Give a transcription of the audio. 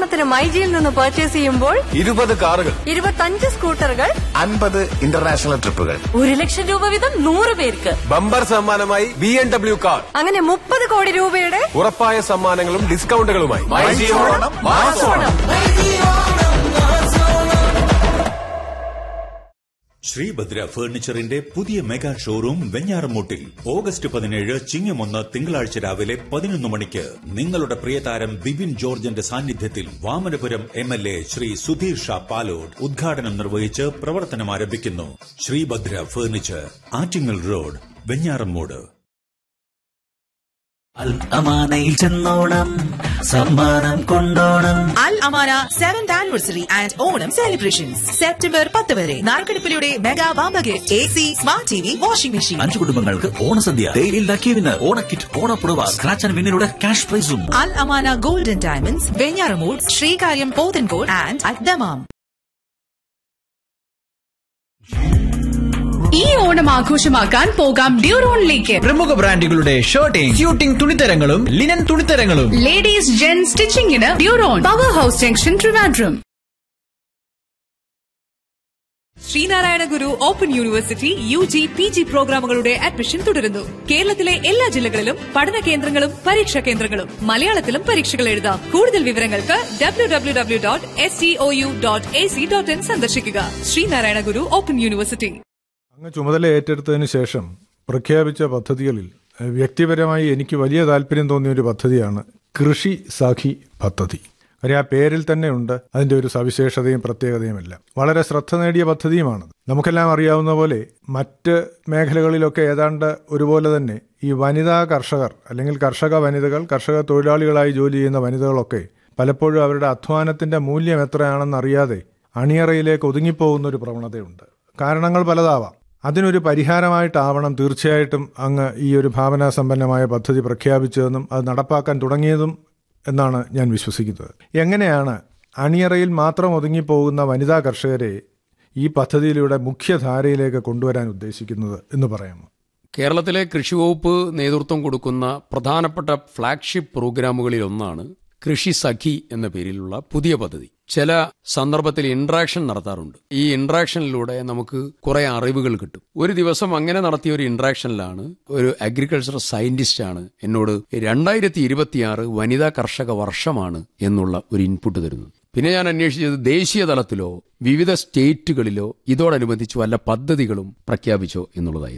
ഉദാഹരണത്തിന് മൈജിയിൽ നിന്ന് പർച്ചേസ് ചെയ്യുമ്പോൾ ഇരുപത് കാറുകൾ ഇരുപത്തഞ്ച് സ്കൂട്ടറുകൾ അൻപത് ഇന്റർനാഷണൽ ട്രിപ്പുകൾ ഒരു ലക്ഷം രൂപ വീതം നൂറ് പേർക്ക് ബമ്പർ സമ്മാനമായി ബി എം ഡബ്ല്യു കാർ അങ്ങനെ മുപ്പത് കോടി രൂപയുടെ ഉറപ്പായ സമ്മാനങ്ങളും ഡിസ്കൗണ്ടുകളുമായി ഓണം, മാസോണം. ശ്രീഭദ്ര ഫർണിച്ചറിന്റെ പുതിയ മെഗാ ഷോറൂം വെഞ്ഞാറമൂട്ടിൽ ഓഗസ്റ്റ് പതിനേഴ് ചിങ്ങമൊന്ന് തിങ്കളാഴ്ച രാവിലെ പതിനൊന്ന് മണിക്ക് നിങ്ങളുടെ പ്രിയതാരം ബിബിൻ ജോർജിന്റെ സാന്നിധ്യത്തിൽ Vamanapuram M L A Shri Sudheer Shah Palode ഉദ്ഘാടനം നിർവഹിച്ച് പ്രവർത്തനം ആരംഭിക്കുന്നു ശ്രീഭദ്ര ഫർണിച്ചർ ആറ്റിങ്ങൽ റോഡ് വെഞ്ഞാറമ്മൂട് അൽ അമാനയിൽ ചെന്നോണം സമ്മാനം കൊണ്ടോണം Al Amana seventh anniversary and Onam celebrations September പത്ത് വരെ നാൽക്കടുപ്പിലൂടെ മെഗാ വാമ്പ gift A C smart T V washing machine അഞ്ചു കുടുംബങ്ങൾക്ക് ഓണസദ്യ ഡെയിലി ലക്കി വിന്ന് ഓണക്കിറ്റ് ഓണപ്പുടവ സ്ക്രാച്ച് ആൻഡ് വിന്നിലൂടെ ക്യാഷ് പ്രൈസും Al Amana golden diamonds Venjaramoodu Sreekaryam Pothencode and അദ്ദമാം ഈ ഓണം ആഘോഷമാക്കാൻ പോകാം ഡ്യൂറോണിലേക്ക് പ്രമുഖ ബ്രാൻഡുകളുടെ ഷർട്ടിംഗ് സ്യൂട്ടിംഗ് തുണിത്തരങ്ങളും ലിനൻ തുണിത്തരങ്ങളും ലേഡീസ് ജെൻ സ്റ്റിച്ചിങ്ങിന് Duron power house junction Trivandrum Sreenarayana Guru open university U G P G പ്രോഗ്രാമുകളുടെ അഡ്മിഷൻ തുടരുന്നു കേരളത്തിലെ എല്ലാ ജില്ലകളിലും പഠന കേന്ദ്രങ്ങളും പരീക്ഷാ കേന്ദ്രങ്ങളും മലയാളത്തിലും പരീക്ഷകൾ എഴുതാം കൂടുതൽ വിവരങ്ങൾക്ക് W W W dot S T O U dot A C dot in സന്ദർശിക്കുക ശ്രീനാരായണ ഗുരു ഓപ്പൺ യൂണിവേഴ്സിറ്റി അങ്ങ് ചുമതല ഏറ്റെടുത്തതിന് ശേഷം പ്രഖ്യാപിച്ച പദ്ധതികളിൽ ഏഹ്, വ്യക്തിപരമായി എനിക്ക് വലിയ താല്പര്യം തോന്നിയ ഒരു പദ്ധതിയാണ് കൃഷി സഖി പദ്ധതി കാര്യം ആ പേരിൽ തന്നെയുണ്ട് അതിന്റെ ഒരു സവിശേഷതയും പ്രത്യേകതയുമെല്ലാം വളരെ ശ്രദ്ധ നേടിയ പദ്ധതിയുമാണ് നമുക്കെല്ലാം അറിയാവുന്ന പോലെ മറ്റ് മേഖലകളിലൊക്കെ ഏതാണ്ട് ഒരുപോലെ തന്നെ ഈ വനിതാ കർഷകർ അല്ലെങ്കിൽ കർഷക വനിതകൾ കർഷക തൊഴിലാളികളായി ജോലി ചെയ്യുന്ന വനിതകളൊക്കെ പലപ്പോഴും അവരുടെ അധ്വാനത്തിന്റെ മൂല്യം എത്രയാണെന്ന് അറിയാതെ അണിയറയിലേക്ക് ഒതുങ്ങിപ്പോകുന്ന ഒരു പ്രവണതയുണ്ട് കാരണങ്ങൾ പലതാവാം അതിനൊരു പരിഹാരമായിട്ടാവണം തീർച്ചയായിട്ടും അങ്ങ് ഈ ഒരു ഭാവനാസമ്പന്നമായ പദ്ധതി പ്രഖ്യാപിച്ചതെന്നും അത് നടപ്പാക്കാൻ തുടങ്ങിയതും എന്നാണ് ഞാൻ വിശ്വസിക്കുന്നത് എങ്ങനെയാണ് അണിയറയിൽ മാത്രം ഒതുങ്ങിപ്പോകുന്ന വനിതാ കർഷകരെ ഈ പദ്ധതിയിലൂടെ മുഖ്യധാരയിലേക്ക് കൊണ്ടുവരാൻ ഉദ്ദേശിക്കുന്നത് എന്ന് പറയാമോ കേരളത്തിലെ കൃഷി വകുപ്പ് നേതൃത്വം കൊടുക്കുന്ന പ്രധാനപ്പെട്ട ഫ്ളാഗ്ഷിപ്പ് പ്രോഗ്രാമുകളിൽ ഒന്നാണ് കൃഷി സഖി എന്ന പേരിലുള്ള പുതിയ പദ്ധതി ചില സന്ദർഭത്തിൽ ഇന്ററാക്ഷൻ നടത്താറുണ്ട് ഈ ഇന്ററാക്ഷനിലൂടെ നമുക്ക് കുറെ അറിവുകൾ കിട്ടും ഒരു ദിവസം അങ്ങനെ നടത്തിയ ഒരു ഇന്ററാക്ഷനിലാണ് ഒരു അഗ്രികൾച്ചർ സയന്റിസ്റ്റ് ആണ് എന്നോട് രണ്ടായിരത്തി ഇരുപത്തിയാറ് വനിതാ കർഷക വർഷമാണ് എന്നുള്ള ഒരു ഇൻപുട്ട് തരുന്നത് പിന്നെ ഞാൻ അന്വേഷിച്ചത് ദേശീയ തലത്തിലോ വിവിധ സ്റ്റേറ്റുകളിലോ ഇതോടനുബന്ധിച്ച് വല്ല പദ്ധതികളും പ്രഖ്യാപിച്ചോ എന്നുള്ളതായിരുന്നു